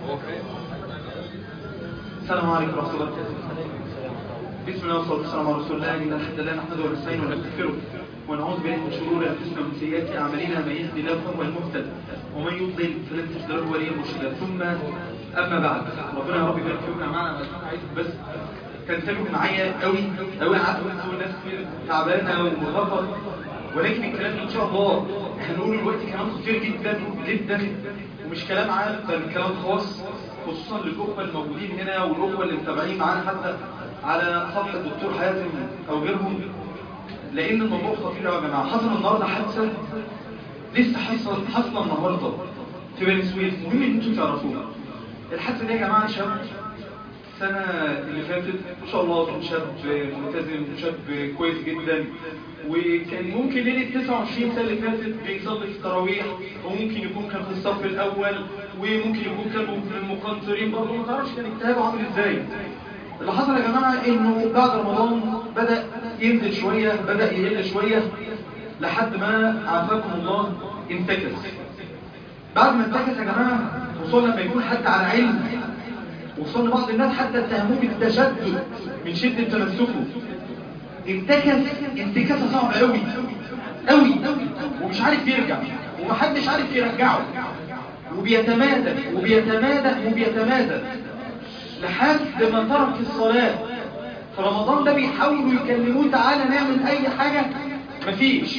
السلام عليكم ورحمة الله وبركاته بسم الله والصلاة والسلام على رسول الله إن الحمد لله نحمده ونستعينه ونستغفره ونعوذ بالله من شرور أنفسنا ومن سيئات أعمالنا من يهدي الله فهو المهتد ومن يضلل فلن تجد له وليا مرشدا ثم أما بعد ربنا يا رب يبارك فيكم يا جماعة أنا عايز بس تنتبهوا معايا قوي قوي أنا عارف إن الناس كتير تعبانة ومغفر ولكن الكلام إن شاء الله هنقوله دلوقتي كلام خطير جدا جدا ومش كلام عام بل كلام خاص خصوصا للأخوة الموجودين هنا والأخوة اللي متابعين معانا حتى على صفحة الدكتور حازم أو غيرهم لأن الموضوع خطير يا جماعة حصل النهاردة حادثة لسه حصل حصل النهاردة في بني سويف مهم إن أنتم تعرفوها الحادثة دي يا جماعة شاب السنة اللي فاتت ما شاء الله كان شاب ملتزم شاب كويس جدا وكان ممكن ليلة 29 سنة اللي فاتت بيصلي في التراويح وممكن يكون كان في الصف الأول وممكن يكون كان من المقنطرين برضه ما تعرفش كان اجتهاده عامل ازاي اللي حصل يا جماعة انه بعد رمضان بدأ ينزل شوية بدأ يقل شوية لحد ما عافاكم الله انتكس بعد ما انتكس يا جماعة خصوصا لما يكون حد على علم وخصوصا بعض الناس حتى اتهموه بالتشدد من شدة تمسكه انتكس انتكاسة صعبة قوي قوي ومش عارف يرجع ومحدش عارف يرجعه وبيتمادى وبيتمادى وبيتمادى لحد ما ترك الصلاة في رمضان ده بيحاولوا يكلموه تعالى نعمل اي حاجة مفيش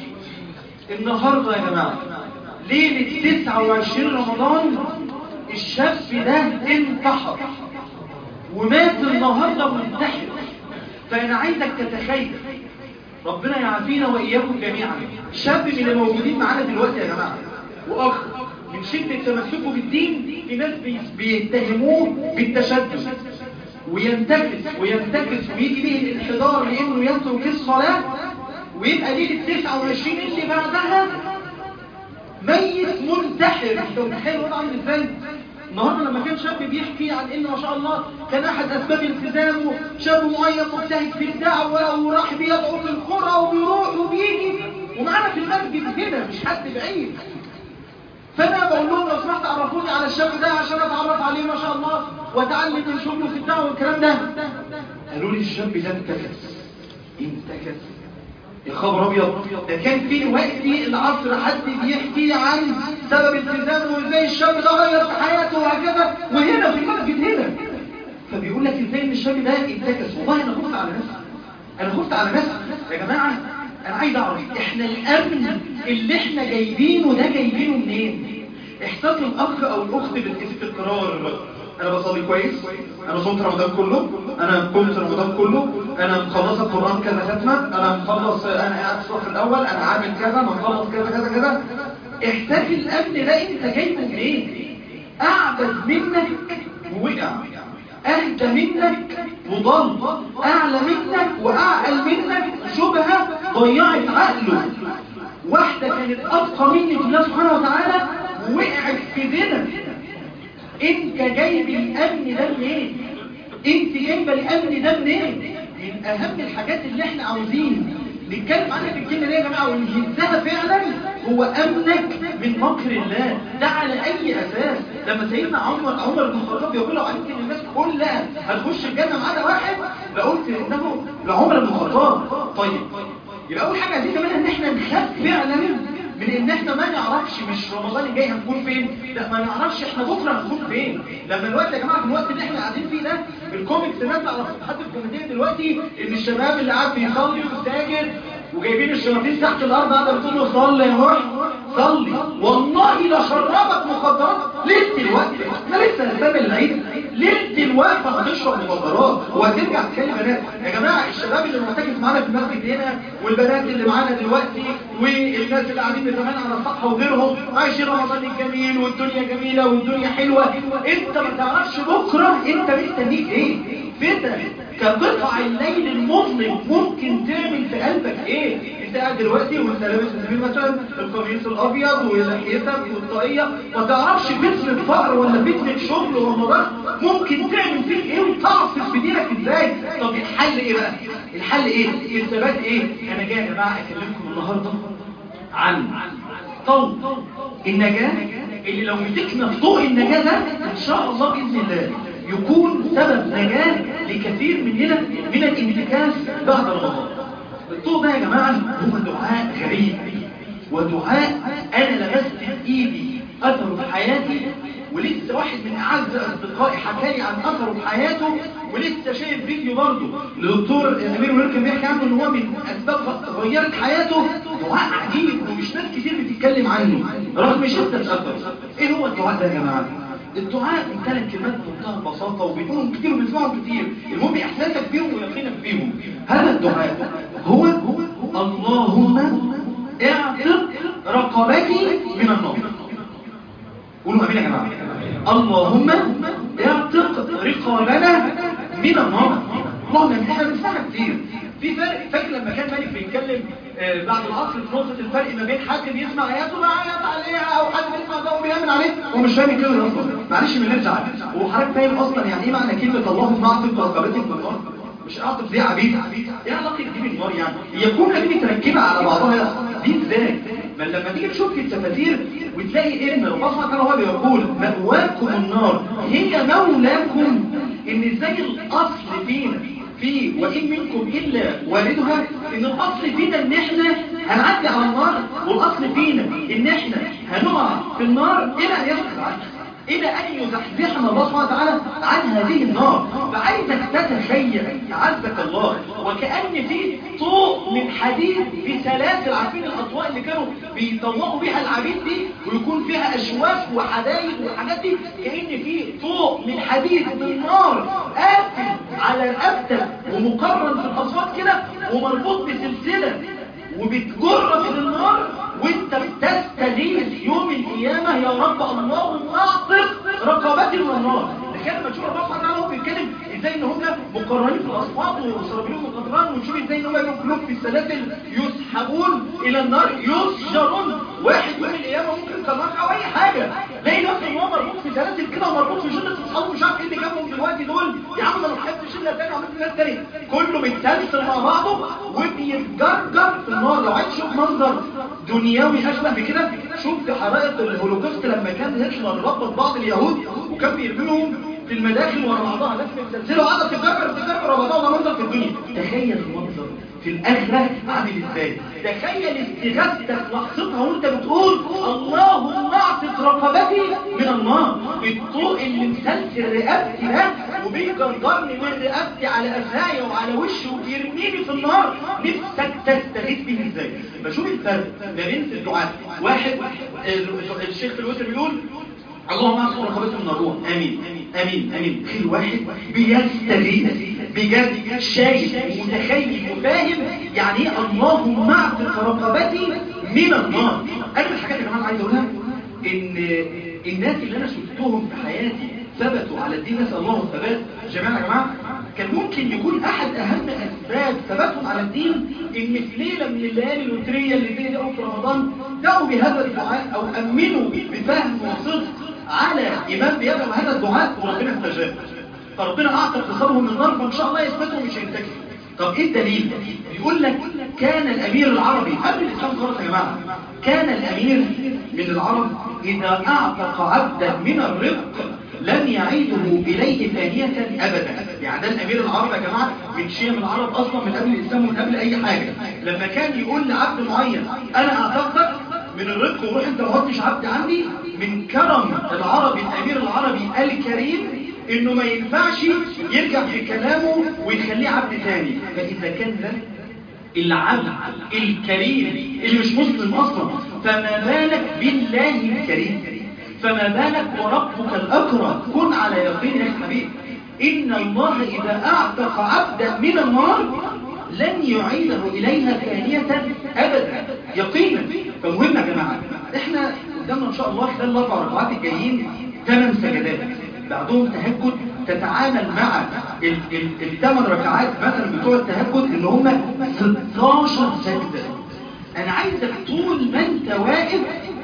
النهاردة يا جماعة ليلة 29 رمضان الشاب ده انتحر ومات النهاردة منتحر فانا عايزك تتخيل ربنا يعافينا واياكم جميعا شاب من الموجودين معانا دلوقتي يا جماعة واخ من شدة تمسكه بالدين في ناس بيتهموه بالتشدد وينتكس وينتكس ويجي به الانحدار لانه يترك الصلاة ويبقى ليلة 29 اللي بعدها ميت منتحر انت متخيل الوضع عامل ازاي النهارده لما كان شاب بيحكي عن ان ما شاء الله كان احد اسباب التزامه شاب معين مجتهد في الدعوه وراح بيدعو في القرى وبيروح وبيجي ومعانا في المسجد هنا مش حد بعيد فانا بقول لهم لو سمحت عرفوني على الشاب ده عشان اتعرف عليه ما شاء الله واتعلم من شغله في الدعوه والكلام ده قالوا لي الشاب ده انتكس انتكس يا خبر ابيض ده كان في وقتي العصر حد بيحكي عن سبب التزامه وازاي الشاب ده غير في حياته وهكذا وهنا في المسجد هنا فبيقول لك ازاي ان الشاب ده انتكس والله انا خفت على نفسي انا خفت على نفسي يا جماعه انا عايز اعرف احنا الامن اللي احنا جايبينه ده جايبينه منين احساس الاخ او الاخت بالاستقرار انا بصلي كويس انا صمت رمضان كله انا قمت رمضان كله انا مخلص القران كذا ختمه انا مخلص انا قاعد في الصف الاول انا عامل كذا انا مخلص كذا كذا كذا احساس الامن ده انت جايبه منين اعبد منك ووقع اهدى منك وضل اعلى منك واعقل منك شبهه ضيعت عقله واحده كانت اتقى مني في الله سبحانه وتعالى وقعت في زنا انت جايب الامن ده منين انت جايبه الامن ده منين من اهم الحاجات اللي احنا عاوزين نتكلم عنها في الكلمه دي يا جماعه ونهزها فعلا هو امنك من مكر الله ده على اي اساس لما سيدنا عمر عمر بن الخطاب يقول لو علمت ان الناس كلها هتخش الجنه ما عدا واحد لقلت انه لعمر بن الخطاب طيب يبقى اول حاجه عايزين كمان ان احنا نخاف فعلا من ان احنا ما نعرفش مش رمضان الجاي هنكون فين لا ما نعرفش احنا بكره هنكون فين لما الوقت يا جماعه في الوقت اللي احنا قاعدين فيه ده الكوميكس نازل على صفحات الكوميديا دلوقتي ان الشباب اللي قاعد بيصلي وساجد وجايبين الشراطين تحت الارض قاعده بتقول له صلي يا روح صلي والله لا شربك مخدرات ليله الوقت احنا لسه قدام العيد ليله الوقت هتشرب مخدرات وهترجع تكلم بنات يا جماعه الشباب اللي معتكف معانا في المسجد هنا والبنات اللي معانا دلوقتي والناس اللي قاعدين من زمان على السطح وغيرهم عايشين رمضان الجميل والدنيا جميله والدنيا حلوه انت ما تعرفش بكره انت مستنيك ايه فتن كقطع الليل المظلم ممكن تعمل في قلبك ايه انت قاعد دلوقتي وانت لابس سبيل مثلا القميص الابيض ولحيتك والطاقيه ما تعرفش فتنه فقر ولا فتنه شغل ورمضان ممكن تعمل فيك ايه وتعصف في دينك ازاي طب الحل ايه بقى الحل ايه الثبات ايه انا جاي يا جماعه اكلمكم النهارده عن طول النجاه اللي لو مسكنا في طوق النجاة ده ان شاء الله باذن الله يكون سبب نجاة لكثير مننا من الانتكاس بعد رمضان الطوق ده يا جماعة هو دعاء غريب ودعاء انا لمست بايدي اثره في حياتي ولسه واحد من اعز اصدقائي حكى لي عن اثره في حياته ولسه شايف فيديو برضه لدكتور امير ولير كان بيحكي عنه ان هو من اسباب غيرت حياته دعاء عجيب ومش ناس كتير بتتكلم عنه رغم شده الاثر ايه هو الدعاء ده يا جماعه الدعاء من ثلاث كلمات بمنتهى البساطه وبيقولوا كتير وبنسمعهم كتير المهم احساسك بيهم ويقينك بيهم هذا الدعاء هو اللهم اعتق رقبتي من النار قولوا امين يا جماعه اللهم اعتق رقابنا من النار اللهم احنا بنسمعها كتير في فرق فاكر لما كان مالك بيتكلم آه بعد العصر في نقطه الفرق ما بين حد بيسمع اياته وعيط عليها او حد بيسمع ده وبيامن عليه هو مش فاهم الكلمه اصلا معلش من نرجع هو حضرتك فاهم اصلا يعني ايه معنى كلمه اللهم اعتق رقبتك من النار مش اعطف دي عبيد ايه علاقه دي بالنار يعني هي الجمله دي متركبه على بعضها دي ازاي بل لما تيجي تشوف في التفاسير وتلاقي ان الله سبحانه وتعالى هو بيقول مأواكم النار هي مولاكم ان ازاي الاصل فينا في وإن منكم إلا واردها إن الأصل فينا إن إحنا هنعدي على النار والأصل فينا إن إحنا هنقع في النار إلى أن يسقط عنها إلى أن يزحزحنا الله سبحانه وتعالى عن هذه النار فعايزك تتخيل عزك الله وكأن في طوق من حديد بسلاسل عارفين الأطواق اللي كانوا بيطوقوا بيها العبيد دي ويكون فيها أشواك وحدايد والحاجات دي كأن في طوق من حديد من نار قافل على رقبتك ومقرن في الأصوات كده ومربوط بسلسلة وبتجرك للنار وانت بتستغيث يوم القيامة يا رب اللهم اعطف رقبتي من النار كان لما تشوف الله سبحانه وتعالى هو بيتكلم ازاي ان هم مقررين في الاصوات وسرابيلهم القطران ونشوف ازاي ان هم يكونوا في السلاسل يسحبون الى النار يسجرون واحد يوم القيامه ممكن كرناك او اي حاجه لاقي نفسه ان هو مربوط في سلاسل كده ومربوط في شله اصحابه مش عارف ايه اللي جابهم دلوقتي دول يا عم انا لحقت شله ثانيه وعملت ناس ثانيه كله متسلسل مع بعضه وبيتجرجر في النار لو عايز تشوف منظر دنيوي اشبه بكده شوف في حرائق الهولوكوست لما كان هتلر ربط بعض اليهود وكان بيرميهم في المداخل ورا بعضها ناس متسلسله وقاعده تتجرجر تتجرجر ورا بعضها وده منظر في الدنيا تخيل المنظر في الآخرة عامل ازاي تخيل استغاثتك لحظتها وانت بتقول اللهم اعتق رقبتي من النار الطوق اللي مسلسل رقبتي ده وبيجرجرني من رقبتي على قفايا وعلى وشي وبيرميني في النار نفسك تستغيث بيه ازاي بشوف الفرق ما بين الدعاء واحد الشيخ في الوتر بيقول اللهم اعتق رقبتي من النار امين امين امين في واحد بيستغيث بجد شايف ومتخيل وفاهم يعني ايه اللهم اعتق رقبتي من النار اجمل حاجات يا جماعه عايز اقولها ان الناس اللي انا شفتهم في حياتي ثبتوا على الدين نسال الله الثبات جميعا يا جماعه كان ممكن يكون احد اهم اسباب ثباتهم على الدين ان في ليله من الليالي الوتريه اللي زي دي في رمضان دعوا بهذا الدعاء او امنوا بفهم وصدق على امام بيدعو هذا الدعاء وربنا استجاب فربنا اعتق رقابهم من النار فان شاء الله يثبتوا مش هينتكسوا طب ايه الدليل بيقول لك كان الامير العربي قبل الاسلام خالص يا جماعه كان الامير من العرب اذا اعتق عبدا من الرق لم يعيده اليه ثانيه ابدا يعني ده الامير العربي يا جماعه من شيم العرب اصلا من قبل الاسلام ومن قبل اي حاجه لما كان يقول لعبد معين انا اعتقدك من الرق وروح انت ما هدش عبد عندي من كرم العربي الامير العربي الكريم انه ما ينفعش يرجع في كلامه ويخليه عبد تاني فاذا كان ده العبد الكريم اللي مش مسلم اصلا فما بالك بالله الكريم فما بالك وربك الاكرم كن على يقين يا حبيبي ان الله اذا اعتق عبدا من النار لن يعيده اليها ثانيه ابدا يقينا فمهم يا جماعه احنا قدامنا ان شاء الله خلال الاربع ركعات الجايين ثمان سجدات بعدهم تهجد تتعامل مع الثمان ركعات مثلا بتوع التهجد ان هم 16 سجدة انا عايزك طول ما انت واقف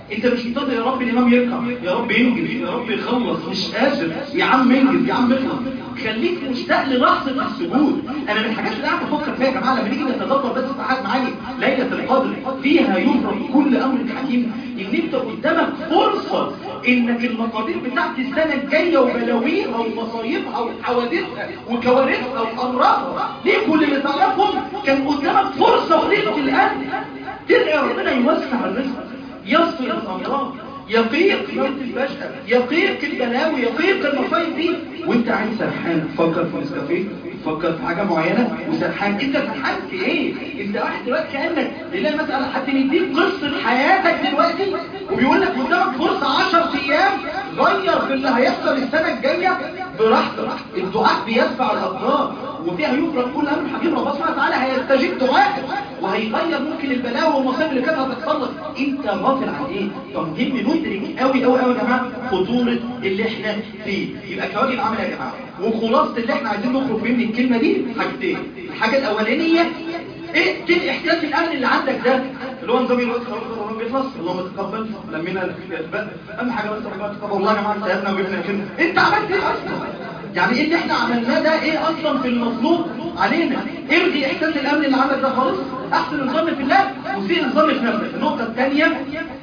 انت مش منتظر يا رب الامام يركع يا رب ينجز يا رب يخلص مش قادر يا عم انجز يا عم اخلص خليك مشتاق للحظه السجود انا من الحاجات اللي قاعد افكر فيها يا جماعه لما نيجي نتدبر بس ساعات معايا ليله القدر فيها يفرق كل امر حكيم ان انت قدامك فرصه انك المقادير بتاعت السنه الجايه وبلاويها ومصايبها وحوادثها وكوارثها وامراضها دي كل اللي تعرفهم كان قدامك فرصه وليله القدر تدعي ربنا يوسع الرزق يصل الامراض يقيق موت الفجأة يقيق البلاوي يقيق المصايب دي وانت قاعد سرحان تفكر في نسكافيه تفكر في حاجة معينة وسرحان انت سرحان في ايه انت واحد دلوقتي كأنك لله مسألة حد يديك قصة حياتك دلوقتي وبيقول لك قدامك فرصة 10 ايام غير في اللي هيحصل السنة الجاية براحتك الدعاء بيدفع الاقدار وفيها يفرق كل امر حكيم ربنا سبحانه وتعالى هيستجيب دعائك وهيغير ممكن البلاوي والمصائب اللي كانت هتحصل لك انت غافل عن ايه فمهم ندرك قوي قوي قوي يا جماعه خطوره اللي احنا فيه يبقى كواجب عمل يا جماعه وخلاصه اللي احنا عايزين نخرج بيه من الكلمه دي حاجتين الحاجه الاولانيه ايه ايه احتياج الامن اللي عندك ده اللي هو نظام الوقت خلاص بيخلص اللهم تقبل لمينا الاسباب اهم حاجه بس ربنا تقبل والله يا جماعه سيبنا وجبنا كده انت عملت ايه اصلا يعني ايه اللي احنا عملناه ده ايه اصلا في المطلوب علينا ارغي احساس الامن اللي عندك ده خالص احسن الظن في الله وسيء الظن في نفسك النقطه الثانيه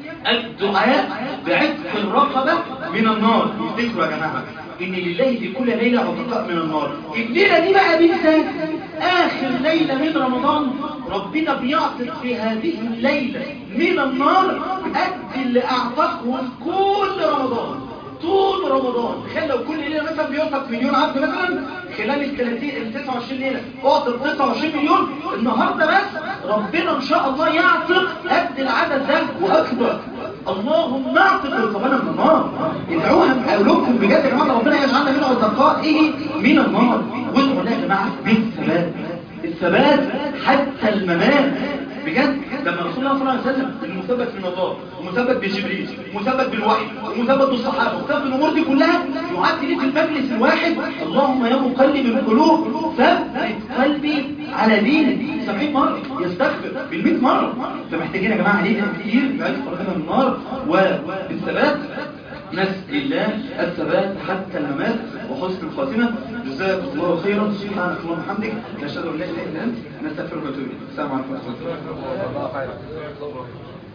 الدعاء بعتق الرقبه من النار افتكروا يا جماعه ان لله في كل ليله عتقاء من النار الليله دي بقى بالذات اخر ليله من رمضان ربنا بيعتق في هذه الليله من النار قد اللي اعتقه كل رمضان طول رمضان تخيل لو كل ليله مثلا بيعتق مليون عبد مثلا خلال ال 30 ال 29 ليله اعتق 29 مليون النهارده بس ربنا ان شاء الله يعتق قد العدد ده واكبر اللهم اعتق رقبنا من النار ادعوها بقولكم بجد يا جماعه ربنا يجعلنا من عتقاء ايه من النار وادعوا لها يا جماعه بالثبات الثبات حتى الممات بجد لما رسول الله صلى الله عليه وسلم المثبت من الله ومثبت بجبريل ومثبت بالوحي ومثبت بالصحابه ومثبت بالامور دي كلها يعد لي في المجلس الواحد اللهم يا مقلب القلوب ثبت قلبي على دينك 70 مره يستغفر بال100 مره فمحتاجين يا جماعه علينا كتير بعيد ربنا من النار وبالثبات نسأل الله الثبات حتى الممات وحسن الخاتمة جزاكم الله خيرا سبحانك اللهم وبحمدك نشهد ان لا اله الا انت نستغفرك ونتوب اليك السلام عليكم ورحمه الله